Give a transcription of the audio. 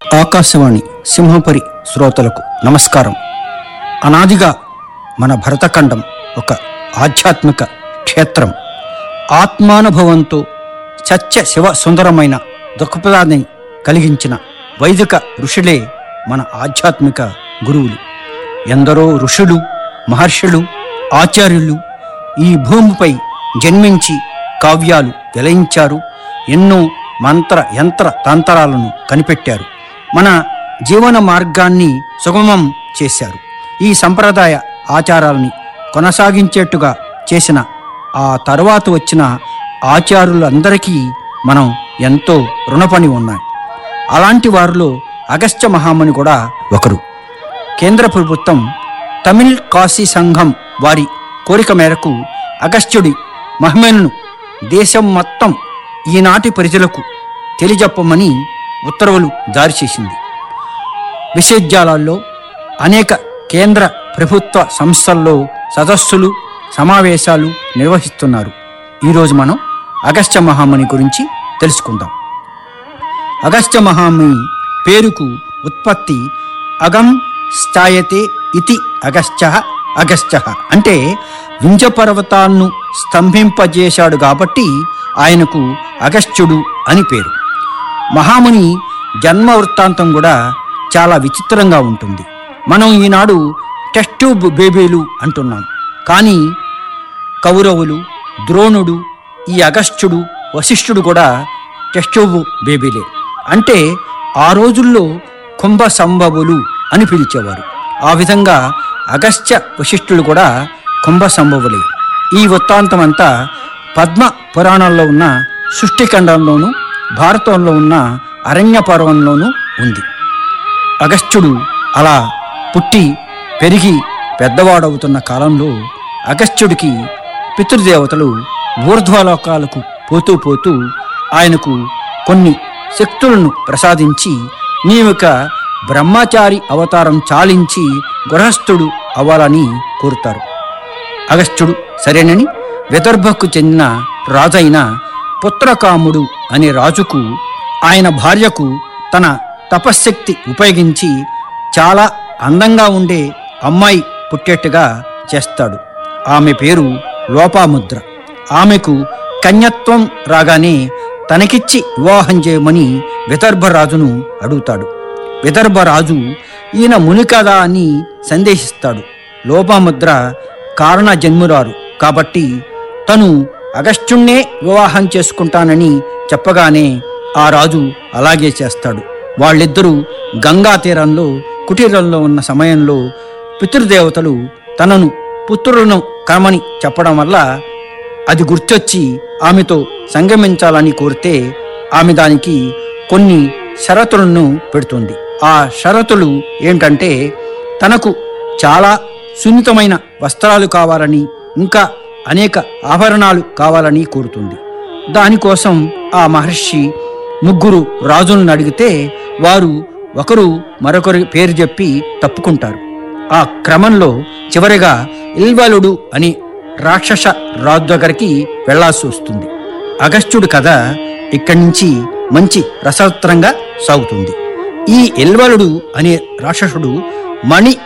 ఆకాశవాణి సింహపురి శ్రోతలకు నమస్కారం అనాదిగా మన భరతఖండం ఒక ఆధ్యాత్మిక క్షేత్రం ఆత్మానుభవంతో సత్య శివ సుందరమైన దృక్పథాన్ని కలిగించిన వైదిక ఋషులే మన ఆధ్యాత్మిక గురువులు ఎందరో ఋషులు మహర్షులు ఆచార్యులు ఈ భూమిపై జన్మించి కావ్యాలు వెలయించారు ఎన్నో మంత్ర యంత్ర తంత్రాలను కనిపెట్టారు మన జీవన మార్గాన్ని సుగమం చేశారు ఈ సంప్రదాయ ఆచారాలని కొనసాగించేట్టుగా చేసిన ఆ తరువాత వచ్చిన ఆచారులందరికీ మనం ఎంతో రుణపడి ఉన్నాయి అలాంటి వారిలో అగస్త్య మహాముని కూడా ఒకరు కేంద్ర ప్రభుత్వం తమిళ్ కాశీ సంఘం వారి కోరిక మేరకు అగస్త్యుడి మహిమను దేశం మొత్తం ఈనాటి ప్రజలకు తెలియజెప్పమని ఉత్తర్వులు జారీ చేసింది విశ్వవిద్యాలయాల్లో అనేక కేంద్ర ప్రభుత్వ సంస్థల్లో సదస్సులు సమావేశాలు నిర్వహిస్తున్నారు ఈరోజు మనం అగస్త్య మహాముని గురించి తెలుసుకుందాం అగస్త్య మహాముని పేరుకు ఉత్పత్తి అగం స్థాయతే ఇతి అగస్త్య అగస్త్య అంటే వింజ పర్వతాలను స్తంభింపజేశాడు కాబట్టి ఆయనకు అగస్త్యుడు అని పేరు మహాముని జన్మ వృత్తాంతం కూడా చాలా విచిత్రంగా ఉంటుంది మనం ఈనాడు టెస్ట్ ట్యూబ్ బేబీలు అంటున్నాం కానీ కౌరవులు ద్రోణుడు ఈ అగస్త్యుడు వశిష్ఠుడు కూడా టెస్ట్ ట్యూబ్ బేబీలే అంటే ఆ రోజుల్లో కుంభ సంభవులు అని పిలిచేవారు ఆ విధంగా అగస్త్య వశిష్ఠులు కూడా కుంభ సంభవులే ఈ వృత్తాంతం అంతా పద్మ పురాణంలో ఉన్న సృష్టిఖండంలోను భారతంలో ఉన్న అరణ్య పర్వంలోనూ ఉంది అగస్త్యుడు అలా పుట్టి పెరిగి పెద్దవాడవుతున్న కాలంలో అగస్త్యుడికి పితృదేవతలు ఊర్ధ్వలోకాలకు పోతూ పోతూ ఆయనకు కొన్ని శక్తులను ప్రసాదించి నీవిక బ్రహ్మచారి అవతారం చాలించి గృహస్థుడు అవ్వాలని కోరుతారు అగస్త్యుడు సరేనని విదర్భకు చెందిన రాజైన పుత్రకాముడు అనే రాజుకు ఆయన భార్యకు తన తపశ్శక్తి ఉపయోగించి చాలా అందంగా ఉండే అమ్మాయి పుట్టేట్టుగా చేస్తాడు ఆమె పేరు లోపాముద్ర ఆమెకు కన్యత్వం రాగానే తనకిచ్చి వివాహం చేయమని విదర్భరాజును అడుగుతాడు విదర్భరాజు ఈయన ముని కదా అని సందేశిస్తాడు లోపాముద్ర కారణ జన్మురారు కాబట్టి తను అగస్త్యుణ్ణే వివాహం చేసుకుంటానని చెప్పగానే ఆ రాజు అలాగే చేస్తాడు వాళ్ళిద్దరూ గంగా తీరంలో కుటీరంలో ఉన్న సమయంలో పితృదేవతలు తనను పుత్రులను కమని చెప్పడం వల్ల అది గుర్తొచ్చి ఆమెతో సంగమించాలని కోరితే ఆమె దానికి కొన్ని షరతులను పెడుతుంది ఆ షరతులు ఏంటంటే తనకు చాలా సున్నితమైన వస్త్రాలు కావాలని ఇంకా అనేక ఆభరణాలు కావాలని కోరుతుంది దానికోసం ఆ మహర్షి ముగ్గురు రాజులను అడిగితే వారు ఒకరు మరొకరి పేరు చెప్పి తప్పుకుంటారు ఆ క్రమంలో చివరిగా ఇల్వలుడు అని రాక్షస రాజు దగ్గరికి వెళ్లాల్సి వస్తుంది అగస్త్యుడి కథ ఇక్కడి నుంచి మంచి రసవత్రంగా సాగుతుంది ఈ ఇల్వలుడు అనే రాక్షసుడు మణి